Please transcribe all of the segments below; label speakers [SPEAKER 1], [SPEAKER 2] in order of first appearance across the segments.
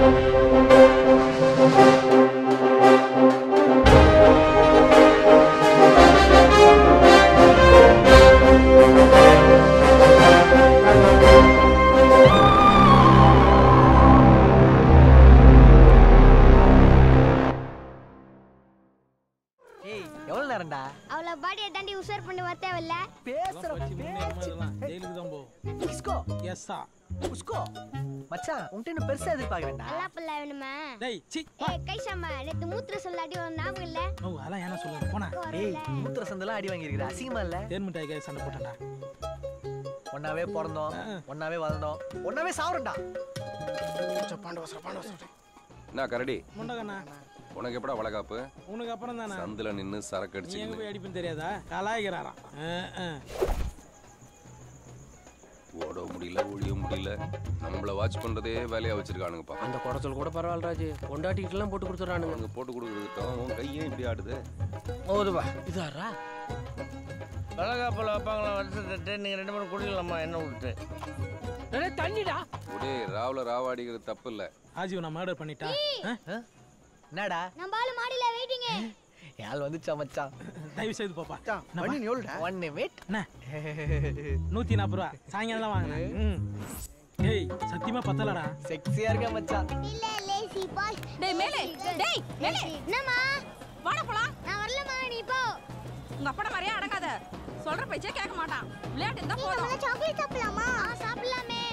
[SPEAKER 1] ஏய் எவ்வளவு நேரம்டா
[SPEAKER 2] அவளை பாடியை தாண்டி உஷார் பண்ணி வர தேவையில்ல
[SPEAKER 1] பேசுற
[SPEAKER 3] ஜெயிலுக்கு தான் போ
[SPEAKER 1] கிஸ்கோ
[SPEAKER 3] எஸ்ஸா
[SPEAKER 1] உஸ்கோ மச்சான் உன்கிட்ட இன்னும் பெருசா எதிர்பார்க்கறேன்டா
[SPEAKER 2] நல்லா பிள்ள வேணுமா
[SPEAKER 3] டேய் சி
[SPEAKER 2] ஏய் கைசாமா நேத்து மூத்திர சொல்லாடி ஒரு ஞாபகம் இல்ல
[SPEAKER 3] ஓ அதெல்லாம் ஏன்னா சொல்லுங்க போனா
[SPEAKER 1] ஏய் மூத்திர சந்தெல்லாம் அடி வாங்கியிருக்கிற அசிங்கமா இல்ல
[SPEAKER 3] தேர்மிட்டாய் கை சண்டை போட்டேன்டா
[SPEAKER 1] ஒன்னாவே பிறந்தோம் ஒன்னாவே வளர்ந்தோம் ஒன்னாவே சாவறோம்டா
[SPEAKER 4] என்ன கரடி
[SPEAKER 3] முண்டகண்ணா
[SPEAKER 4] உனக்கு எப்படா வளகாப்பு
[SPEAKER 3] உனக்கு அப்புறம் தானே
[SPEAKER 4] சந்துல நின்னு சரக்கு
[SPEAKER 3] நீ எங்க
[SPEAKER 4] அடிச்சுக்கின்னு
[SPEAKER 3] போய் அடிப்புன்னு தெரியாதா கலாய்க்கிறாராம் ஆ, ஆ.
[SPEAKER 4] ஓட முடியல ஒழிய முடியல நம்மள வாட்ச் பண்றதே வேலையா வச்சிருக்கானுங்கப்பா
[SPEAKER 5] அந்த குடச்சல் கூட பரவாயில்ல ராஜு பொண்டாட்டிக்கிட்டலாம் போட்டு கொடுத்துட்றானுங்க
[SPEAKER 4] அவங்க போட்டு கொடுக்குறதுக்கு உன் கையே இப்படி ஆடுது
[SPEAKER 5] ஓதுவா இதாரா
[SPEAKER 6] வளகாப்பில் வைப்பாங்களா வருஷத்துட்டு நீங்கள் ரெண்டு பேரும் குடிக்கலாமா என்ன விட்டு
[SPEAKER 5] தண்ணிடா
[SPEAKER 4] ஒரே ராவுல ராவாடிக்கிறது தப்பு இல்ல
[SPEAKER 3] ராஜீவ் நான் மர்டர் பண்ணிட்டா ஆ?
[SPEAKER 1] என்னடா
[SPEAKER 2] நம்ம ஆளு மாடியில வெயிட்டிங்க
[SPEAKER 1] யாழ் வந்துச்சா மச்சான்
[SPEAKER 3] தயவு செய்து பாப்பா
[SPEAKER 1] பண்ணி நீ எவ்வளோடா ஒன் மினிட்
[SPEAKER 3] என்ன நூத்தி நாற்பது ரூபா சாயங்காலம் தான் வாங்கினேன் ம். ஏய் சத்தியமா பத்தலடா
[SPEAKER 1] செக்ஸியா இருக்க மச்சான்
[SPEAKER 2] இல்ல லேசி பாய்
[SPEAKER 7] டேய் மேலே டேய் மேலே
[SPEAKER 2] என்னம்மா
[SPEAKER 7] வாடா போலாம்
[SPEAKER 2] நான் வரலம்மா நீ போ
[SPEAKER 7] உங்க அப்பட மாதிரியே அடங்காத சொல்ற பேச்சே கேட்க மாட்டான் விளையாட்டு இருந்தா போதும்
[SPEAKER 2] சாக்லேட் சாப்பிடலாமா ஆ சாப்பிடலாமே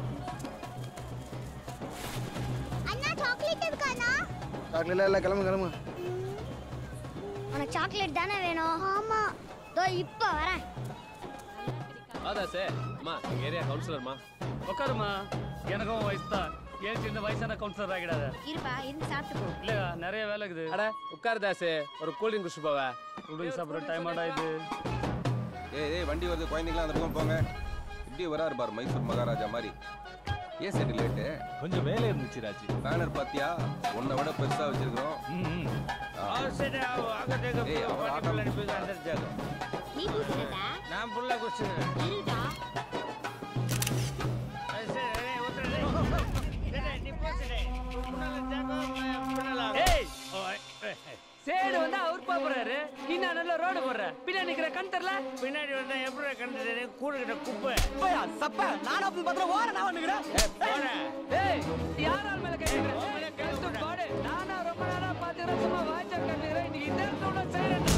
[SPEAKER 2] அண்ணா சாக்லேட் இருக்காண்ணா
[SPEAKER 6] சாக்லேட் இல்லை கிளம்பு கிளம்பு
[SPEAKER 2] உனக்கு சாக்லேட் தானே வேணும் ஆமா தோ இப்போ வரேன்
[SPEAKER 5] அதான் சார் அம்மா எங்க ஏரியா கவுன்சிலர்மா உட்காருமா எனக்கும் வயசு தான் ஏன் சின்ன வயசான கவுன்சிலர் ஆகிடாத
[SPEAKER 2] இருப்பா இருந்து சாப்பிட்டு போ
[SPEAKER 5] இல்ல நிறைய வேலை இருக்குது அட உட்காரு தாசு ஒரு கூல் ட்ரிங்க் குடிச்சு போவ கூல் சாப்பிட்ற டைம் ஆடா இது
[SPEAKER 4] ஏய் ஏய் வண்டி வருது குழந்தைங்களாம் அந்த பக்கம் போங்க இப்படி வராரு பாரு மைசூர் மகாராஜா மாதிரி ஏன் சரி லேட்டு
[SPEAKER 8] கொஞ்சம் வேலை இருந்துச்சு ராஜி
[SPEAKER 4] பேனர் பாத்தியா உன்னை விட பெருசா வச்சிருக்கிறோம் ஆ.
[SPEAKER 6] சரி அங்கே
[SPEAKER 4] ஏய், அவர் ஆட்டம்.
[SPEAKER 6] வந்துருச்சாங்க
[SPEAKER 2] நீ கூப்பிடுறதா
[SPEAKER 6] நான் புள்ள குடிச்சுக்கிறேன்
[SPEAKER 2] இருடா
[SPEAKER 6] சரி ஏய், ஊத்துறேன், டேய். டேய், டேய், நீ போ, சரி. முன்னால தேக்கம், பின்னால ஆகும்.
[SPEAKER 5] ஏய் சேடு வந்து அவர் பாப்புறாரு இன்னும் நல்ல ரோடு போடுற பின்னாடி நிக்கிற கண் தெரியல
[SPEAKER 6] பின்னாடி வந்தா எப்படி கண்டு தெரியும் கூடுகிட்ட குப்பை
[SPEAKER 1] அப்பயா சப்ப நானா போய் பத்திரம் ஓர நான் வந்துக்கிறேன்
[SPEAKER 6] போறேன்
[SPEAKER 5] ஏய் யாரால் மேல கேக்குற பாடு நானா ரொம்ப நாளா பாத்துக்கிறேன் சும்மா வாட்ச கட்டுறேன் இன்னைக்கு இந்த இடத்தோட சைலண்ட்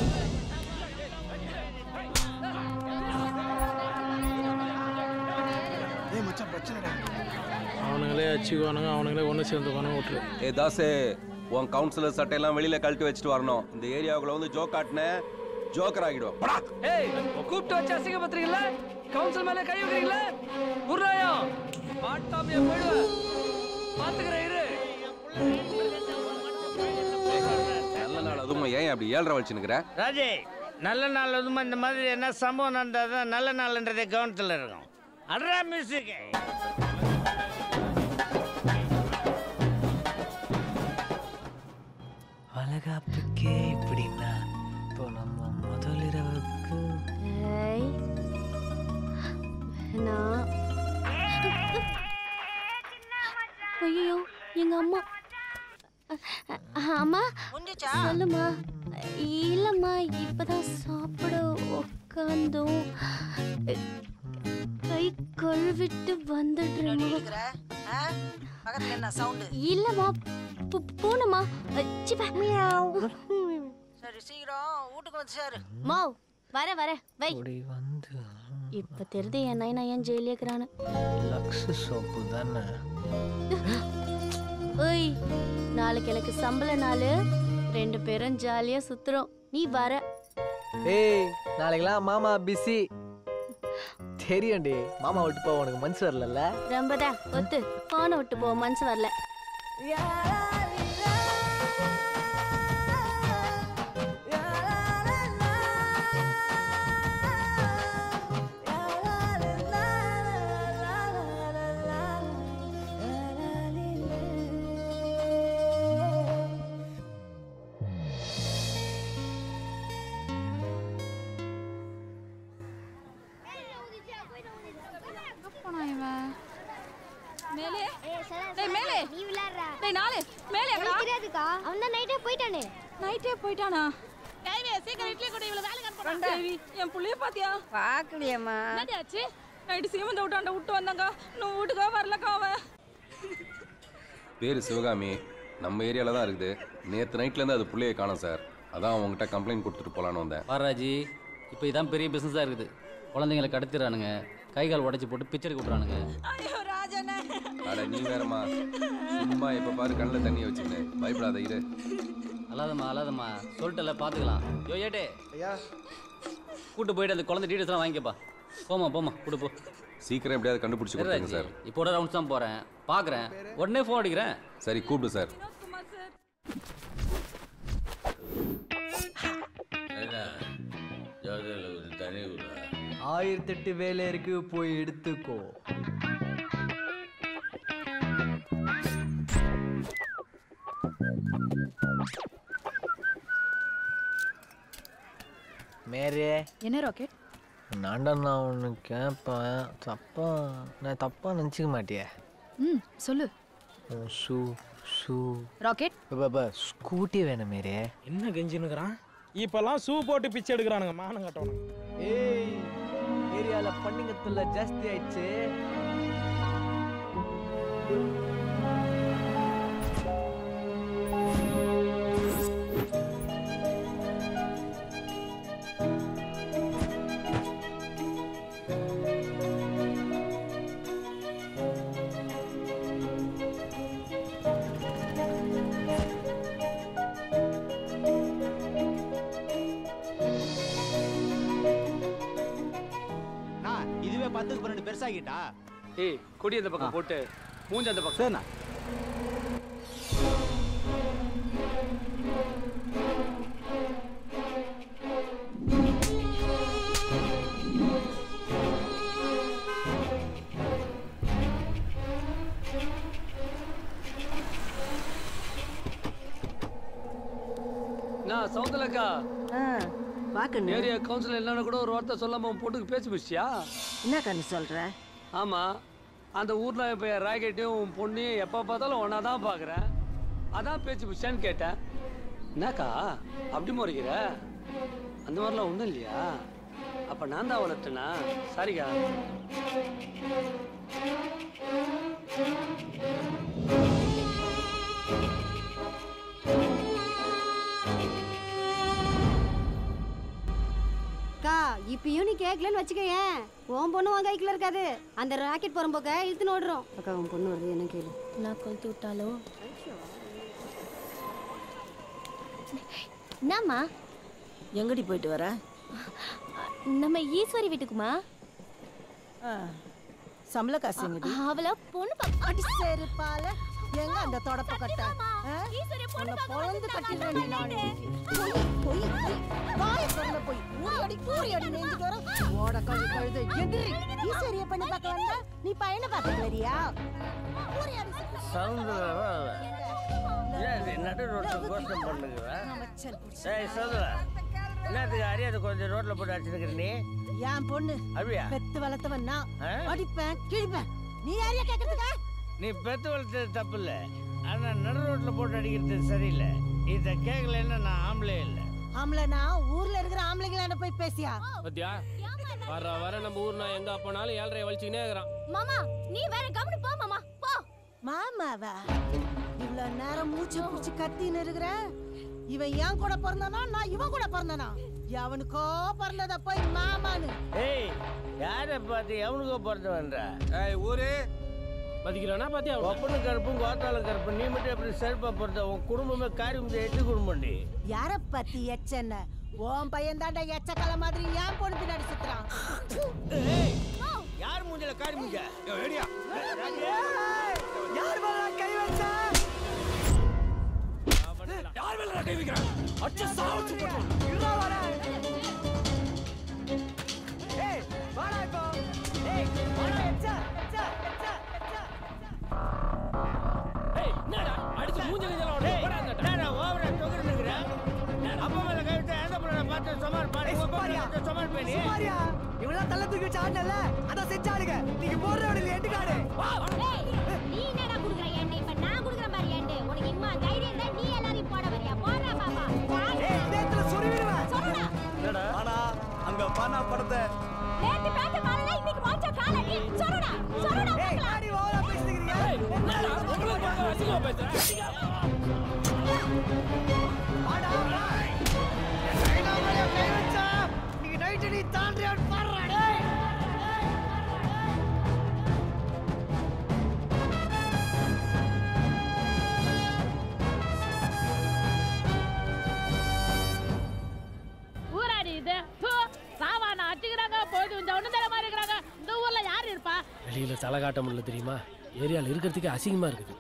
[SPEAKER 3] அவனுங்களே அச்சுக்குவானுங்க அவனுங்களே ஒன்று சேர்ந்துக்குவானுங்க விட்டுரு
[SPEAKER 4] ஏ தாசே உன் கவுன்சிலர் சட்டையெல்லாம் வெளியில கழட்டி வச்சுட்டு வரணும் இந்த ஏரியாவுக்குள்ள வந்து ஜோக் காட்டினேன் ஜோக்கர் ஆகிடுவோம் படா
[SPEAKER 5] ஏய் கூப்பிட்டு வச்சு அசிங்கப்படுத்துறீங்களா கவுன்சில் மேல கை வைக்கிறீங்களா குர்ராயம் மாட்டாமைய போயிடுவ பாத்துக்கிறேன் இரு
[SPEAKER 4] நல்ல நாள் அதுவும் ஏன் அப்படி ஏழரை வச்சுன்னுக்குற
[SPEAKER 6] ராஜே நல்ல நாள் வந்து இந்த மாதிரி என்ன சம்பவம் நடந்தால் தான் நல்ல நாள்ன்றதே கவனத்தில் இருக்கும் அட்ரா மியூசிக்
[SPEAKER 1] வளகாப்புக்கே இப்படின்னா இப்போ நம்ம முதல் இரவுக்கு
[SPEAKER 2] ஏய் நான் ஐயோ எங்க அம்மா அ- அ- அம்மா சொல்லுமா இல்லம்மா இப்பதான் சாப்பிட உட்காந்தோம் கை கழுவிட்டு வந்துடுறேம்மா
[SPEAKER 7] பக்கத்துல என்ன சவுண்டு
[SPEAKER 2] இல்லம்மா பு- பூனைம்மா சிப்பா
[SPEAKER 7] சரி சீக்கிரம் வீட்டுக்கு வந்து சேரு
[SPEAKER 2] மா வர வர வை
[SPEAKER 1] இப்படி வந்து
[SPEAKER 2] இப்ப தெரியுது என் நைனா ஏன் ஜெயிலியக்கிறான்னு
[SPEAKER 1] லக்ஸ் சோப்பு தானே
[SPEAKER 2] ஓய் நாளைக்கு எனக்கு சம்பள நாள் ரெண்டு பேரும் ஜாலியா சுத்துறோம் நீ வர
[SPEAKER 1] ஏய் நாளைக்கெல்லாம் மாமா பிஸி தெரியும்டி மாமா விட்டு போக உனக்கு மனசு வரலல்ல
[SPEAKER 2] ரொம்பதான் ஒத்து போனை விட்டு போ மனசு வரல
[SPEAKER 7] மேலே
[SPEAKER 2] ஏய், சரா,
[SPEAKER 7] டேய், மேலே.
[SPEAKER 2] நீ விளையாடுற
[SPEAKER 7] டேய் நாலு மேலே எங்கடா
[SPEAKER 8] தெரியாதுக்கா அவன் தான் நைட்டே போயிட்டானே
[SPEAKER 7] நைட்டே போயிட்டானா சீக்கிரம் இட்லி கொடு இவ்வளவு வேலை தேவி என் புள்ளைய பாத்தியா
[SPEAKER 9] பாக்கலையம்மா
[SPEAKER 7] என்னடி ஆச்சு நைட்டு சீமந்த விட்டாண்ட விட்டு வந்தாங்க இன்னும் வீட்டுக்கா வரலக்கா அவன்
[SPEAKER 4] பேர் சிவகாமி நம்ம ஏரியாவில் தான் இருக்குது நேற்று நைட்லேருந்து அது புள்ளையை காணோம் சார் அதான் அவங்ககிட்ட கம்ப்ளைண்ட் கொடுத்துட்டு போகலான்னு வந்தேன்
[SPEAKER 10] பாராஜி இப்போ இதான் பெரிய பிஸ்னஸாக இருக்குது குழந்தைங்களை கடத்திடுறானுங்க கை கால் உடச்சி போட்டு பிச்சை எடுக்க விட்றானுங்க
[SPEAKER 7] ஐயோ ராஜனே
[SPEAKER 4] அட நீ வேறம்மா சும்மா எப்போ பாரு கண்ணில் தண்ணியை வச்சுக்கினேன் பயப்படாத இரு
[SPEAKER 10] அல்லாதம்மா அல்லாதம்மா சொல்லிட்டல பார்த்துக்கலாம் யோ ஏட்டே
[SPEAKER 1] ஐயா
[SPEAKER 10] கூட்டு போயிட்டு அந்த குழந்தை டீட்டெயில்ஸ்லாம் வாங்கிக்கப்பா போமா போமா கூட்டு போ
[SPEAKER 4] சீக்கிரம் எப்படியாவது கண்டுபிடிச்சி கொடுத்துருங்க
[SPEAKER 10] ராஜி
[SPEAKER 4] சார்
[SPEAKER 10] இப்போ ரவுண்ட்ஸ் தான் போகிறேன் பார்க்குறேன் உடனே ஃபோன் அடிக்கிறேன்
[SPEAKER 4] சரி கூப்பிடு சார்
[SPEAKER 7] குமார் சார்
[SPEAKER 6] ஜோதியில் ஒரு தனி ஊரா
[SPEAKER 1] ஆயிரத்தெட்டு வேலை இருக்கு போய் எடுத்துக்கோ மேரே
[SPEAKER 7] என்ன ராக்கெட்
[SPEAKER 1] நான்டா நான் ஒன்று கேட்பேன் தப்பா நான் தப்பா நினச்சிக்க மாட்டியே
[SPEAKER 7] ம் சொல்லு
[SPEAKER 1] உன் shoe shoe
[SPEAKER 7] rocket
[SPEAKER 1] Baba scooty வேணும் மேரே
[SPEAKER 3] என்ன கெஞ்சினுக்குறான் இப்பெல்லாம் ஷூ போட்டு பிச்சை எடுக்கிறானுங்க மானம் கட்டணும்
[SPEAKER 1] ஏய் ஏரியால பண்ணிங்கத்துல ஜாஸ்தி ஆயிடுச்சு
[SPEAKER 11] இதுவே பத்துக்கு பன்னெண்டு பெருசாகிட்டா
[SPEAKER 5] ஏய் கொடி அந்த பக்கம் போட்டு மூஞ்சி அந்த பக்கம்
[SPEAKER 11] சரிண்ணா
[SPEAKER 5] நான் சவுந்தலக்கா
[SPEAKER 9] வாக்கண்ணு
[SPEAKER 5] ஏரியா கவுன்சிலர் என்னன்னு கூட ஒரு வார்த்தை சொல்லாம உன் பொண்ணுக்கு பேசி முடிச்சியா
[SPEAKER 9] என்ன கண்ணு சொல்ற
[SPEAKER 5] ஆமா அந்த ஊர்ல இப்ப ராக்கெட்டையும் உன் பொண்ணையும் எப்ப பார்த்தாலும் ஒன்னா தான் பாக்குறேன் அதான் பேச்சு முடிச்சான்னு கேட்டேன் என்னக்கா அப்படி முறைக்கிற அந்த மாதிரிலாம் ஒன்றும் இல்லையா அப்ப நான் தான் வளர்த்தேனா சரிக்கா
[SPEAKER 8] அக்கா இப்பயும் நீ கேட்கலன்னு வச்சுக்கயேன் உன் பொண்ணு உன் கைக்குள்ள இருக்காது அந்த ராக்கெட் போற போக்க இழுத்துன்னு ஓடுறோம் அக்கா உன் பொண்ணு வருது என்ன கேளு
[SPEAKER 2] நான் கொளுத்து விட்டாலோ என்னம்மா
[SPEAKER 9] எங்கடி போயிட்டு வர
[SPEAKER 2] நம்ம ஈஸ்வரி வீட்டுக்குமா
[SPEAKER 9] சம்பள காசு எங்கடி
[SPEAKER 2] அவள பொண்ணு பார்க்க
[SPEAKER 9] அடி செருப்பால எங்க அந்த தொடப்ப கட்ட ஆ?
[SPEAKER 2] ஈஸ்வரி பொண்ணு
[SPEAKER 9] உன்னை
[SPEAKER 2] பார்க்க
[SPEAKER 9] பொழந்து
[SPEAKER 2] வந்துட்டாங்க,
[SPEAKER 9] கட்டிடுவேன் நான் இன்னைக்கு. போய், போய், போய். வாயை திறந்து போய். ஊறி அடி, ஊறி அடி நெஞ்சுட்டு வர. ஓட கழு கழுதை. எந்திரி. ஈஸ்வரிய பெண்ணு பார்க்க வந்தா, நீ பையனை பார்க்க வரியா? ஊறி அடி.
[SPEAKER 6] சவுந்தரம் நடு ரோட்டில் கோஷம் பண்ணுகிறேன்
[SPEAKER 9] அமைச்சர் புடிச்சு.
[SPEAKER 6] ஏய் சவுந்தரா என்னத்துக்கு அறியாது கொஞ்சம் ரோட்டில் போட்டு அடிச்சுருக்கிற நீ
[SPEAKER 9] என் பொண்ணு
[SPEAKER 6] அப்படியா
[SPEAKER 9] பெத்து வளர்த்தவன் நான்
[SPEAKER 6] ஆ?
[SPEAKER 9] அடிப்பேன் கிழிப்பேன் நீ யாரையா கேட்கறதுக்கா
[SPEAKER 6] நீ பெத்து வளர்த்தது தப்பு இல்லை ஆனால் நடு ரோட்டில் போட்டு அடிக்கிறது சரியில்லை இதை கேட்கலன்னா நான் ஆம்பளே இல்லை
[SPEAKER 9] ஆம்பளைனா ஊர்ல இருக்கிற ஆம்பளைங்களாண்ட போய் பேசியா
[SPEAKER 5] பத்தியா வர வர நம்ம ஊர்னா எங்க போனாலும் ஏழரை வலிச்சுக்கினே இருக்கிறான்
[SPEAKER 2] மாமா நீ வேற கவனி போ மாமா போ
[SPEAKER 9] மாமாவா இவ்வளவு நேரம் மூச்சு புடிச்சு கத்தின்னு இருக்கிற இவன் ஏன் கூட பிறந்தானா நான் இவன் கூட பிறந்தானா எவனுக்கோ பிறந்தத போய் மாமான்னு
[SPEAKER 6] ஏய் யாரை பார்த்து எவனுக்கோ பிறந்தவன்ற
[SPEAKER 4] ஏய் ஊரு
[SPEAKER 5] மதிக்கிறானா பாத்தியா
[SPEAKER 6] ஒப்பனு கருப்பும் கோத்தால கருப்பு நீ மட்டும் எப்படி செருப்பா பிறந்த உன் குடும்பமே காரி முடிஞ்ச எட்டு குடும்பம்டி
[SPEAKER 9] யார பத்தி எச்சன்ன உன் பையன் தாண்டா எச்சக்கல மாதிரி ஏன் பொண்ணு பின்னாடி சுத்துறான்
[SPEAKER 6] யார் மூஞ்சில காரி முடிஞ்ச
[SPEAKER 1] யார் மேல கை வச்சா
[SPEAKER 5] யார் மேல கை வைக்கிறான் அடிச்சு சாவச்சு போட்டு
[SPEAKER 1] இருடா வாடா ஏய் வாடா இப்போ ஏய் வாடா எச்சா எச்சா எச்சா எச்சா
[SPEAKER 5] ஏய் என்னடா அடிச்சு மூஞ்சில இதெல்லாம்
[SPEAKER 6] ஏய்,
[SPEAKER 5] போடா அந்த
[SPEAKER 6] என்னடா ஓவரா தொகுத்து நிக்கிறேன் அப்பா மேல கை வச்சா எந்த பொண்ணை பார்த்து சுமார் பாரு
[SPEAKER 1] ஏய்,
[SPEAKER 6] உங்க
[SPEAKER 1] சுமாரியா.
[SPEAKER 6] பொண்ணை சுமார் பண்ணி
[SPEAKER 1] சுமாரியா இவெல்லாம் தள்ள தூக்கி வச்சு ஆடல அதான் செஞ்சாளுங்க நீங்க போடுற வழியில எட்டு காடு
[SPEAKER 2] நீ என்னடா குடுக்குற எண்ணெய் இப்ப நான் குடுக்குற மாதிரி எண்ணெய்
[SPEAKER 3] அசிங்கமா பேசுற
[SPEAKER 7] ஊராடி இது தூ, சாவான அடிக்கிறாங்க போயிட்டு இந்த ஒண்ணு தர மாதிரி இருக்கிறாங்க இந்த ஊர்ல யார் இருப்பா
[SPEAKER 12] வெளியில் தலை காட்ட முடியல தெரியுமா ஏரியாவில் இருக்கிறதுக்கே அசிங்கமாக இருக்குது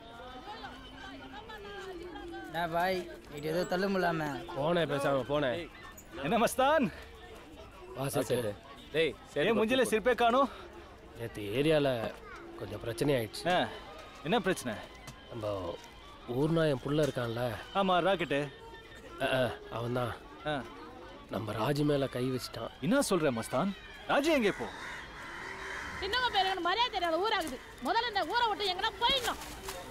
[SPEAKER 13] என்ன பாய் இது ஏதோ தள்ள முடியாம
[SPEAKER 12] போனேன் பேசாம போனேன்
[SPEAKER 14] என்ன மஸ்தான்
[SPEAKER 12] வாசல்
[SPEAKER 14] டேய் ஏன் முஞ்சில சிரிப்பே காணும்
[SPEAKER 12] நேற்று ஏரியாவில் கொஞ்சம் பிரச்சனை ஆயிடுச்சு
[SPEAKER 14] என்ன பிரச்சனை
[SPEAKER 12] நம்ம ஊர்னா என் புள்ள இருக்கான்ல
[SPEAKER 14] ஆமா ராக்கெட்டு
[SPEAKER 12] அவன் தான் நம்ம ராஜு மேலே கை வச்சிட்டான்
[SPEAKER 14] என்ன சொல்ற மஸ்தான் ராஜு எங்க இப்போ
[SPEAKER 7] இன்னும் பேர் எனக்கு மரியாதை தெரியாத ஊராகுது முதல்ல இந்த ஊரை விட்டு எங்கன்னா போயிடணும்